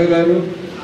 రాజా గారు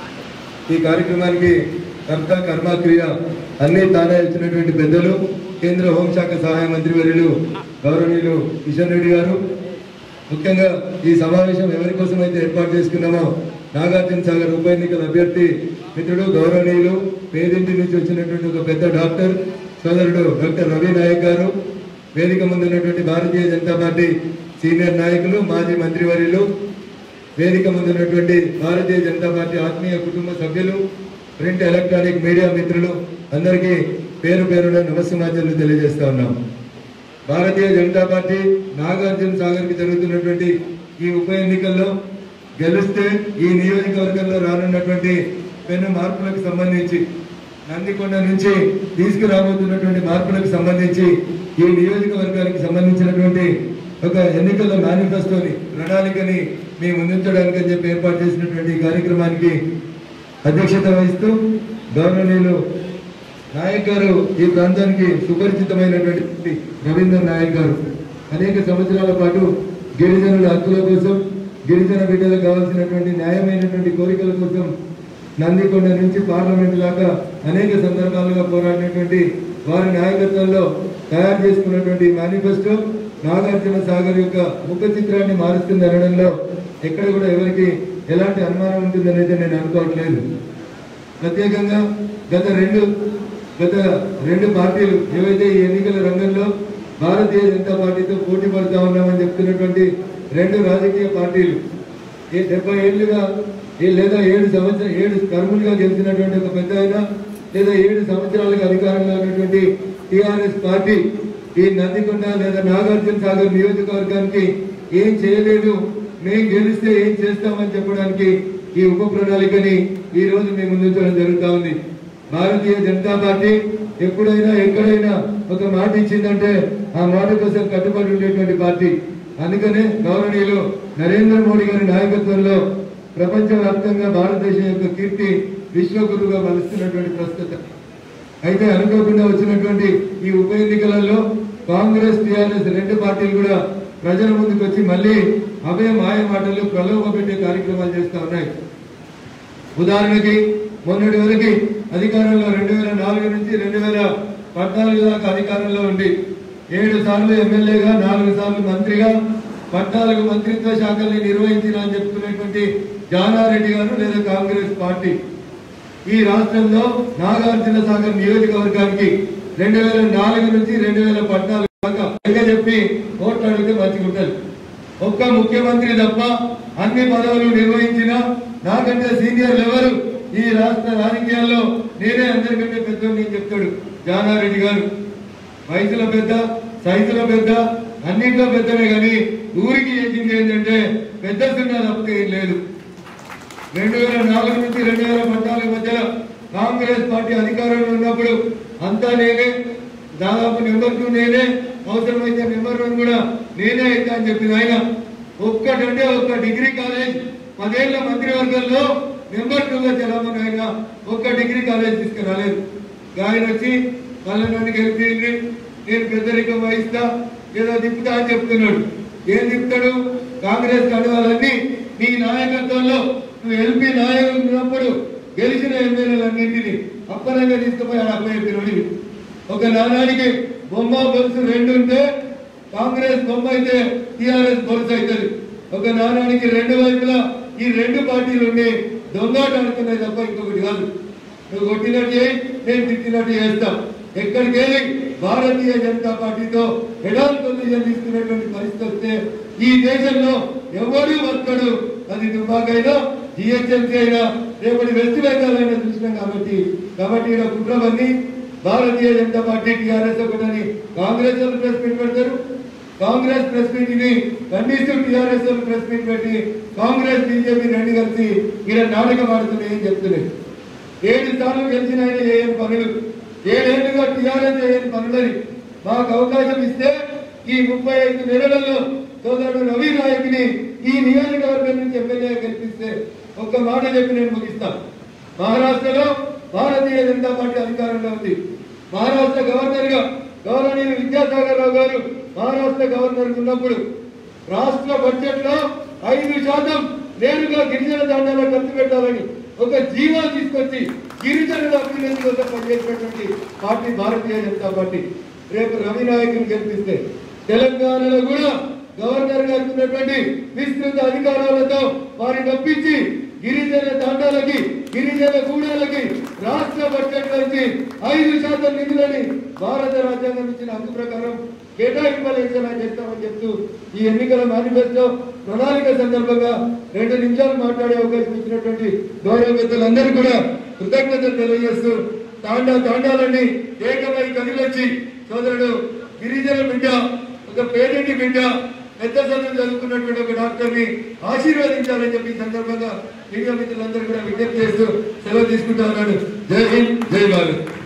ఈ కార్యక్రమానికి కర్త కర్మక్రియ అన్ని తానే ఇచ్చినటువంటి పెద్దలు కేంద్ర హోంశాఖ సహాయ మంత్రి వర్యులు గౌరవనీయులు కిషన్ రెడ్డి గారు ముఖ్యంగా ఈ సమావేశం ఎవరి కోసం అయితే ఏర్పాటు చేసుకున్నామో నాగార్జున సాగర్ ఉప ఎన్నికల అభ్యర్థి మిత్రుడు గౌరవనీయులు పేదింటి నుంచి వచ్చినటువంటి ఒక పెద్ద డాక్టర్ సోదరుడు డాక్టర్ రవి నాయక్ గారు వేదిక ముందు ఉన్నటువంటి భారతీయ జనతా పార్టీ సీనియర్ నాయకులు మాజీ మంత్రివర్యులు వేదిక ముందు ఉన్నటువంటి భారతీయ జనతా పార్టీ ఆత్మీయ కుటుంబ సభ్యులు ప్రింట్ ఎలక్ట్రానిక్ మీడియా మిత్రులు అందరికీ పేరు పేరున నమస్సమాచారాలు తెలియజేస్తా ఉన్నాం భారతీయ జనతా పార్టీ నాగార్జున సాగర్ కి జరుగుతున్నటువంటి ఈ ఉప ఎన్నికల్లో గెలిస్తే ఈ నియోజకవర్గంలో రానున్నటువంటి పెను మార్పులకు సంబంధించి నందికొండ నుంచి తీసుకురాబోతున్నటువంటి మార్పులకు సంబంధించి ఈ నియోజకవర్గానికి సంబంధించినటువంటి ఒక ఎన్నికల మేనిఫెస్టోని ప్రణాళికని మీ ముందుంచడానికి అని చెప్పి ఏర్పాటు చేసినటువంటి ఈ కార్యక్రమానికి అధ్యక్షత వహిస్తూ గౌరవనీయులు నాయక్ గారు ఈ ప్రాంతానికి సుపరిచితమైనటువంటి రవీంద్ర నాయక్ గారు అనేక సంవత్సరాల పాటు గిరిజనుల హక్కుల కోసం గిరిజన బిడ్డలకు కావాల్సినటువంటి న్యాయమైనటువంటి కోరికల కోసం నందికొండ నుంచి పార్లమెంట్ దాకా అనేక సందర్భాలుగా పోరాడినటువంటి వారి నాయకత్వంలో తయారు చేసుకున్నటువంటి మేనిఫెస్టో నాగార్జున సాగర్ యొక్క ముఖ చిత్రాన్ని మారుస్తుంది అనడంలో ఎక్కడ కూడా ఎవరికి ఎలాంటి అనుమానం ఉంటుందని అయితే నేను అనుకోవట్లేదు ప్రత్యేకంగా గత రెండు గత రెండు పార్టీలు ఏవైతే ఈ ఎన్నికల రంగంలో భారతీయ జనతా పార్టీతో పోటీ పడుతా ఉన్నామని చెప్తున్నటువంటి రెండు రాజకీయ పార్టీలు ఈ డెబ్బై ఏళ్ళుగా ఈ లేదా ఏడు సంవత్సరం ఏడు కర్ములుగా గెలిచినటువంటి ఒక పెద్ద ఆయన లేదా ఏడు సంవత్సరాలుగా అధికారంలో ఉన్నటువంటి టిఆర్ఎస్ పార్టీ ఈ నందికొండ లేదా నాగార్జున సాగర్ నియోజకవర్గానికి ఏం చేయలేదు మేము గెలిస్తే ఏం చేస్తామని చెప్పడానికి ఈ ఉప ప్రణాళికని ఈ రోజు మేము ముందుంచడం జరుగుతా ఉంది భారతీయ జనతా పార్టీ ఎప్పుడైనా ఎక్కడైనా ఒక మాట ఇచ్చిందంటే ఆ మాట కోసం కట్టుబడి ఉండేటువంటి పార్టీ అందుకనే గౌరవనీయులు నరేంద్ర మోడీ గారి నాయకత్వంలో ప్రపంచవ్యాప్తంగా భారతదేశం యొక్క కీర్తి విశ్వగురుగా మలుస్తున్నటువంటి ప్రస్తుత అయితే అనుకోకుండా వచ్చినటువంటి ఈ ఉప ఎన్నికలలో కాంగ్రెస్ టిఆర్ఎస్ రెండు పార్టీలు కూడా ప్రజల ముందుకు వచ్చి మళ్ళీ అవే మాయ మాటలు ప్రలోభ పెట్టే కార్యక్రమాలు చేస్తా ఉన్నాయి ఉదాహరణకి మొన్నటి వరకు అధికారంలో రెండు వేల నాలుగు నుంచి రెండు వేల పద్నాలుగు దాకా అధికారంలో ఉండి ఏడు సార్లు ఎమ్మెల్యేగా నాలుగు సార్లు మంత్రిగా పద్నాలుగు మంత్రిత్వ శాఖల్ని నిర్వహించిన అని చెప్పుకునేటువంటి జానారెడ్డి గారు లేదా కాంగ్రెస్ పార్టీ ఈ రాష్ట్రంలో నాగార్జున సాగర్ నియోజకవర్గానికి రెండు వేల నాలుగు నుంచి రెండు వేల పద్నాలుగు దాకా లెక్క చెప్పి ఓట్లు అడిగితే మంచిగుంటది ఒక్క ముఖ్యమంత్రి తప్ప అన్ని పదవులు నిర్వహించిన నాకంటే సీనియర్లు ఎవరు ఈ రాష్ట్ర రాజకీయాల్లో నేనే అందరికంటే పెద్ద నేను చెప్తాడు జానారెడ్డి గారు వయసులో పెద్ద సైజులో పెద్ద అన్నింటిలో పెద్దనే కానీ ఊరికి చేసింది ఏంటంటే పెద్ద సున్నా తప్పితే ఏం లేదు రెండు వేల నాలుగు నుంచి రెండు వేల పద్నాలుగు మధ్యలో కాంగ్రెస్ పార్టీ అధికారంలో ఉన్నప్పుడు అంతా నేనే దాదాపు నెంబర్ టూ నేనే అవసరమైతే నెంబర్ వన్ కూడా నేనే అయితే అని చెప్పింది ఆయన ఒక్కటంటే ఒక్క డిగ్రీ కాలేజ్ పదేళ్ల మంత్రివర్గంలో నెంబర్ టూగా చలామణి ఆయన ఒక్క డిగ్రీ కాలేజ్ తీసుకురాలేదు ఆయన వచ్చి మళ్ళీ నన్ను గెలిపింది నేను పెద్దరికం వహిస్తా ఏదో తిప్పుతా అని చెప్తున్నాడు ఏం తిప్పుతాడు కాంగ్రెస్ కండువాలన్నీ నీ నాయకత్వంలో నువ్వు ఎల్పీ నాయకుడు ఉన్నప్పుడు గెలిచిన ఎమ్మెల్యేలన్నింటినీ అప్పనంగా తీసుకుపోయి ఆడ అప్పచెప్పినోడి ఒక నానానికి బొమ్మ గొలుసు రెండు ఉంటే కాంగ్రెస్ బొమ్మ అయితే టిఆర్ఎస్ గొలుసు అవుతుంది ఒక నానానికి రెండు వైపులా ఈ రెండు పార్టీలు ఉండి దొంగాట ఆడుతున్నాయి తప్ప ఇంకొకటి కాదు నువ్వు కొట్టినట్టు చేయి నేను తిట్టినట్టు చేస్తాం ఎక్కడికి వెళ్ళి భారతీయ జనతా పార్టీతో ఎడాల్ పొజిషన్ తీసుకునేటువంటి పరిస్థితి వస్తే ఈ దేశంలో ఎవడు బతకడు అది దుబాకైనా జిహెచ్ఎంసీ అయినా రేపటి వెస్ట్ బెంగాల్ అయినా చూసినాం కాబట్టి కాబట్టి ఇక్కడ కుట్రవన్నీ భారతీయ జనతా పార్టీ టీఆర్ఎస్ ఒకటని కాంగ్రెస్ వాళ్ళు ప్రెస్ మీట్ పెడతారు కాంగ్రెస్ ప్రెస్ మీట్ ని ఖండిస్తూ టీఆర్ఎస్ వాళ్ళు ప్రెస్ మీట్ పెట్టి కాంగ్రెస్ బీజేపీ రెండు కలిసి ఇక్కడ నాటకం ఆడుతున్నాయని చెప్తున్నాయి ఏడు సార్లు గెలిచిన ఆయన చేయని పనులు ఏడేళ్లుగా టీఆర్ఎస్ చేయని పనులని మాకు అవకాశం ఇస్తే ఈ ముప్పై ఐదు నెలలలో సోదరుడు రవి నాయక్ని ఈ నియోజకవర్గం నుంచి ఎమ్మెల్యే గెలిపిస్తే ఒక్క మాట చెప్పి నేను ముగిస్తాను మహారాష్ట్రలో భారతీయ జనతా పార్టీ అధికారంలో ఉంది మహారాష్ట్ర గవర్నర్ గా గౌరవనీయులు విద్యాసాగర్ రావు గారు మహారాష్ట్ర గవర్నర్ ఉన్నప్పుడు రాష్ట్ర బడ్జెట్ లో ఐదు శాతం నేరుగా గిరిజన దండాలో ఖర్చు పెట్టాలని ఒక జీవో తీసుకొచ్చి గిరిజనుల అభివృద్ధి కోసం పనిచేసినటువంటి పార్టీ భారతీయ జనతా పార్టీ రేపు రవి నాయకుని గెలిపిస్తే తెలంగాణలో కూడా గవర్నర్ గారికి ఉన్నటువంటి విస్తృత అధికారాలతో వారిని ఒప్పించి గిరిజన తండాలకి గిరిజన గూడాలకి రాష్ట్ర బడ్జెట్ నుంచి ఐదు శాతం నిధులని భారత రాజ్యాంగం ఇచ్చిన హక్కు ప్రకారం కేటాయింపలేసని చేస్తామని చెప్తూ ఈ ఎన్నికల మేనిఫెస్టో ప్రణాళిక సందర్భంగా రెండు నిమిషాలు మాట్లాడే అవకాశం ఇచ్చినటువంటి గౌరవ పెద్దలందరూ కూడా కృతజ్ఞతలు తెలియజేస్తూ తాండా తాండాలన్నీ ఏకమై కదిలొచ్చి సోదరుడు గిరిజన బిడ్డ ఒక పేదటి బిడ్డ పెద్ద చదువు చదువుకున్నటువంటి ఒక డాక్టర్ని ఆశీర్వదించాలని చెప్పి ఈ సందర్భంగా మీడియా మిత్రులందరూ కూడా విజ్ఞప్తి చేస్తూ సెలవు తీసుకుంటా ఉన్నాడు జై హింద్ జై భారత్